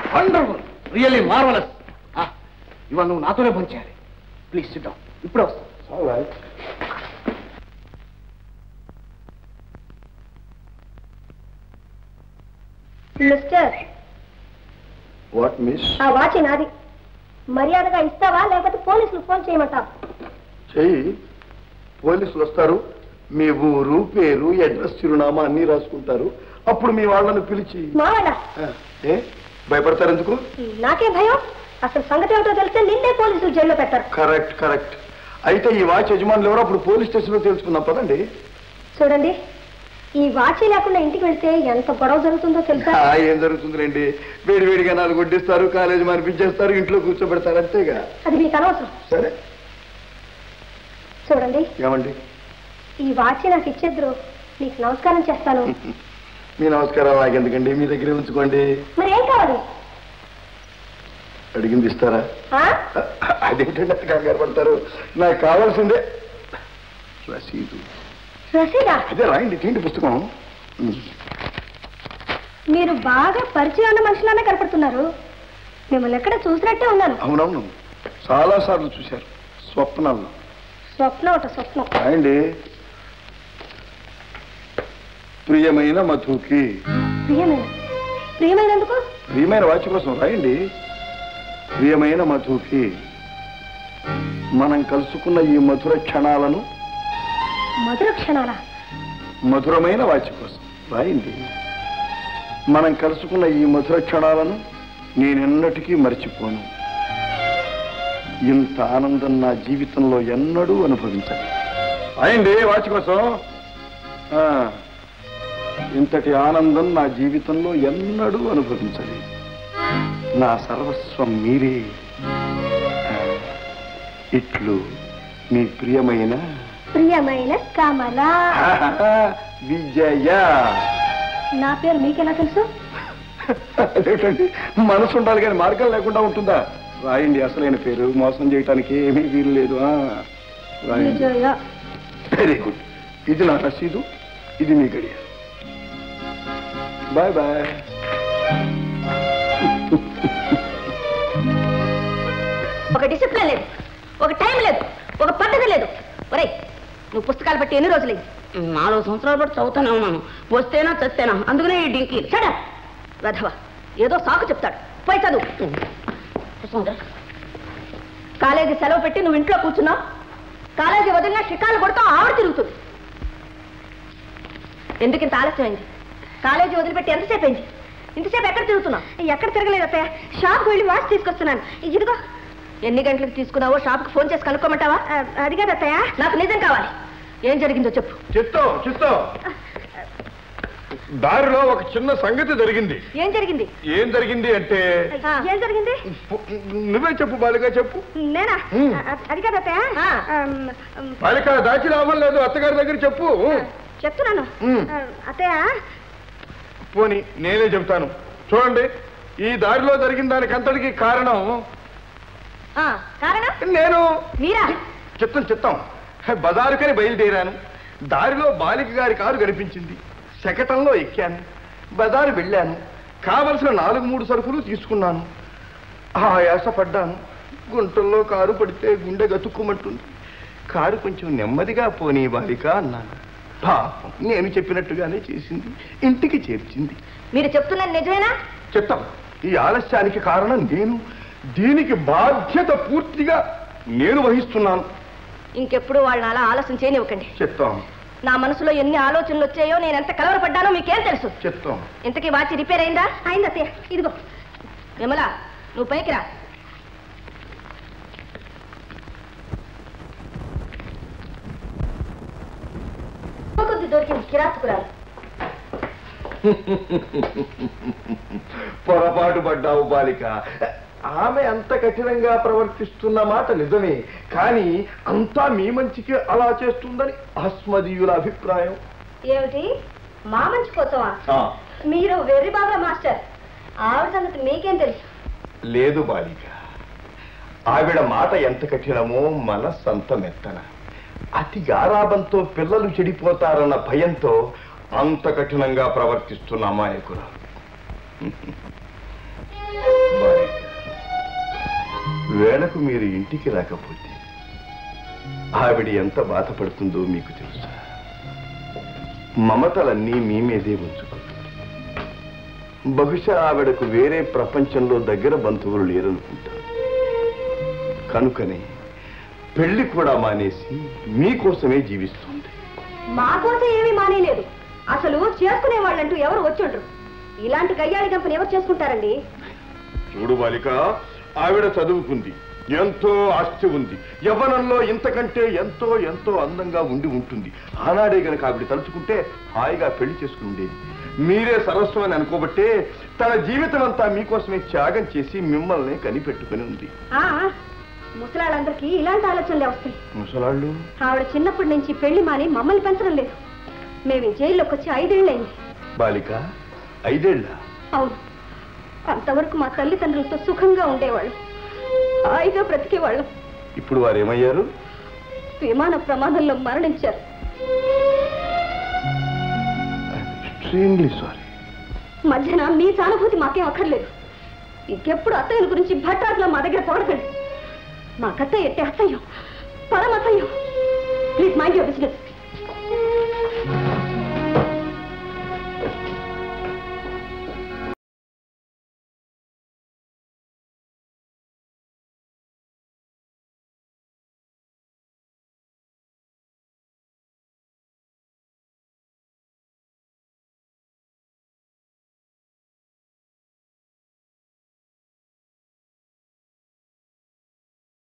Wonderful really marvellous ఇవాళ నువ్వు నాతోనే పనిచేయాలి ప్లీజ్ సిద్ధం ఇప్పుడే వస్తాను మిస్టర్ వాట్ మిస్ ఆ వాచ్ నాది మర్యాదగా ఇస్తావా లేకపోతే పోలీసులు ఫోన్ చేయమంటావా చెయ్యి పోలీసులు వస్తారు మీ ఊరు పేరు అడ్రస్ చిరునామా అన్ని రాసుకుంటారు అప్పుడు మీ వాళ్ళని పిలిచి మావాళ్ళ ఆ, ఏ భయపడతారు ఎందుకు నాకే భయం అసలు సంగతి ఏమిటో తెలిస్తే నిన్నే పోలీసులు జైల్లో పెట్టారు కరెక్ట్ కరెక్ట్ అయితే ఈ వాచ్ యజమానులు ఎవరో అప్పుడు పోలీస్ స్టేషన్లో తెలుసుకుందాం పదండి చూడండి ఈ వాచ్ లేకుండా ఇంటికి వెళ్తే ఎంత గొడవ జరుగుతుందో తెలుసా ఆ, ఏం జరుగుతుందిలేండి వేడి వేడిగా నాలుగు వడ్డిస్తారు కాలేజీ మనిపించేస్తారు ఇంట్లో కూర్చోబెడతారు అంతేగా అది మీకు అనవసరం సరే చూడండి ఏమండి ఈ వాచ్ నాకు ఇచ్చేద్దరు నీకు నమస్కారం చేస్తాను మీ నమస్కారం నాకెందుకండి మీ దగ్గరే ఉంచుకోండి మరి ఏం కావాలి అడిగింది ఇస్తారా ఆ? అదేంటండి అంత కంగారు పడతారు నాకు కావాల్సిందే రసీదు రసీదా అదే రాయండి తిండి పుస్తకం ఉమ్. మీరు బాగా పరిచయం ఉన్న మనుషులానే కనపడుతున్నారు మిమ్మల్ని ఎక్కడ చూసినట్టే ఉన్నాను అవునవును చాలా సార్లు చూశారు స్వప్నాల్లో స్వప్నం ఒకట స్వప్నం రాయండి ప్రియమైన మధుకి ప్రియమైన ప్రియమైనందుకు ప్రియమైన వాచి కోసం రాయండి ప్రియమైన మధుకి మనం కలుసుకున్న ఈ మధుర క్షణాలను మధుర క్షణాల మధురమైన వాచి కోసం రాయండి మనం కలుసుకున్న ఈ మధుర క్షణాలను నేనెన్నటికీ మర్చిపోను ఇంత ఆనందం నా జీవితంలో ఎన్నడూ అనుభవించను రాయండి వాచి కోసం ఆ, ఇంతటి ఆనందం నా జీవితంలో ఎన్నడూ అనుభవించలేదు నా సర్వస్వం మీరే ఆ, ఇట్లు మీ ప్రియమైన ప్రియమైన కమల విజయ నా పేరు మీకెలా తెలుసు అదేంటండి మనసు ఉండాలి కానీ మార్గం లేకుండా ఉంటుందా రాయండి అసలైన పేరు మోసం చేయటానికి ఏమీ వీలు లేదు ఆ, రాయండి విజయ వెరీ గుడ్ ఇది నా రసీదు ఇది మీ గడియ బాయ్ బాయ్ ఒక డిసిప్లిన్ లేదు ఒక టైం లేదు ఒక పద్ధతి లేదు ఒరేయ్ నువ్వు పుస్తకాలు బట్టి ఎన్ని రోజులైంది నాలుగు సంవత్సరాలు బట్టి చదువుతూనే ఉన్నాను వస్తేనా చస్తేనా అందుకనే ఈ డింకీ సడా వెధవ ఏదో సాకు చెప్తాడు పోయి చదువు కాలేజీ సెలవు పెట్టి నువ్వు ఇంట్లో కూర్చున్నావు కాలేజీ వదిలినా షికాలు కొడతావు ఆవిడ తిరుగుతుంది ఎందుకు ఇంత ఆలస్యమైంది కాలేజీ వదిలిపెట్టి ఎంతసేపు అయింది ఇంతసేపు ఎక్కడ తిరుగుతున్నావు ఎక్కడ తిరగలేదు అత్తయ్య షాప్కి వెళ్ళి వాచ్ తీసుకొస్తున్నాను ఇదిగో ఎన్ని గంటలకు తీసుకున్నావో షాప్కి ఫోన్ చేసి కనుక్కోమంటావా అది కాదు అత్తయ్య నాకు నిజం కావాలి ఏం జరిగిందో చెప్పు చిత్తం చిత్తం దారిలో ఒక చిన్న సంగతి జరిగింది ఏం జరిగింది ఏం జరిగింది అంటే ఏం జరిగింది నువ్వే చెప్పు బాలిక చెప్పు నేనా ఉమ్. అ- అది కాదు అత్తయ్య అమ్, అమ్, బాలిక దాచి లాభం లేదు అత్తగారి దగ్గర చెప్పు చెప్తున్నాను ఉమ్. ఆ, అత్తయ్య పోని నేనే చెప్తాను చూడండి ఈ దారిలో జరిగిన దానికంతటికి కారణం ఆ, కారణం నేను మీరా చిత్తం చిత్తం బజారుకని బయలుదేరాను దారిలో బాలిక గారి కారు కనిపించింది శకటంలో ఎక్కాను బజారు వెళ్ళాను కావలసిన నాలుగు మూడు సరుకులు తీసుకున్నాను ఆయాసపడ్డాను గుంటల్లో కారు పడితే గుండె గతుక్కుమంటుంది కారు కొంచెం నెమ్మదిగా పోనీ బాలిక అన్నాను పాపం నేను చెప్పినట్టుగానే చేసింది ఇంటికి చేర్చింది మీరు చెప్తున్నది నిజమేనా చిత్తం ఈ ఆలస్యానికి కారణం నేను దీనికి బాధ్యత పూర్తిగా నేను వహిస్తున్నాను ఇంకెప్పుడు వాళ్ళని అలా ఆలోచన చేయనివ్వకండి చిత్తం నా మనసులో ఎన్ని ఆలోచనలు వచ్చాయో నేను ఎంత కలవరపడ్డానో మీకేం తెలుసు చిత్తం ఇంతకీ వాచ్ రిపేర్ అయిందా అయింది అత్తయ్య ఇదిగో విమలా నువ్వు పైకి రా కొద్ది దొరికింది కిరాతుకురాలు పొరపాటు పడ్డావు బాలిక ఆమె అంత కఠినంగా ప్రవర్తిస్తున్న మాట నిజమే కానీ అంతా మీ మంచికి అలా చేస్తుందని అస్మదీయుల అభిప్రాయం ఏమిటి మా మంచి కోసమా ఆ, మీరు వెర్రి బాగా మాస్టర్ ఆవిడ సంగతి మీకేం తెలుసు లేదు బాలిక ఆవిడ మాట ఎంత కఠినమో మనస్సంత మెత్తన అతి గారాబంతో పిల్లలు చెడిపోతారన్న భయంతో అంత కఠినంగా ప్రవర్తిస్తున్న అమాయకురాలు వేళకు మీరు ఇంటికి రాకపోతే ఆవిడ ఎంత బాధపడుతుందో మీకు తెలుసా మమతలన్నీ మీ మీదే ఉంచుకుంటుంది బహుశా ఆవిడకు వేరే ప్రపంచంలో దగ్గర బంధువులు లేరనుకుంటారు కనుకనే పెళ్లి కూడా మానేసి మీకోసమే జీవిస్తుంది మా కోసం ఏమీ మానేలేదు అసలు చేసుకునే వాళ్ళంటూ ఎవరు వచ్చుండ్రు ఇలాంటి గయ్యాళి గంపని ఎవరు చేసుకుంటారండి చూడు బాలిక ఆవిడ చదువుకుంది ఎంతో ఆస్తి ఉంది యవ్వనంలో ఇంతకంటే ఎంతో ఎంతో అందంగా ఉండి ఉంటుంది ఆనాడే గనక ఆవిడ తలుచుకుంటే హాయిగా పెళ్లి చేసుకుని ఉండేది మీరే సరస్వం అని అనుకోబట్టే తన జీవితం అంతా మీకోసమే త్యాగం చేసి మిమ్మల్ని కనిపెట్టుకుని ఉంది ఆ ముసలాళ్ళందరికీ ఇలాంటి ఆలోచనలే వస్తాయి ముసలాళ్ళు ఆవిడ చిన్నప్పటి నుంచి పెళ్లి మాని మమ్మల్ని పెంచడం లేదు మేము ఈ జైల్లోకి వచ్చి ఐదేళ్ళయింది బాలిక ఐదేళ్ళ అవును అంతవరకు మా తల్లిదండ్రులతో సుఖంగా ఉండేవాళ్ళం హాయిగా బ్రతికేవాళ్ళం ఇప్పుడు వారు ఏమయ్యారు విమాన ప్రమాదంలో మరణించారు ఎక్స్ట్రీమ్లీ సారీ మధ్యన మీ సానుభూతి మాకేం అక్కర్లేదు ఇంకెప్పుడు అత్తయ్యల గురించి భట్రాట్లో మా దగ్గర పొగడకండి మా కత్తయ్య ఎట్టే అసహ్యం పరమ అసహ్యం ప్లీజ్ మైండ్ యువర్ బిజినెస్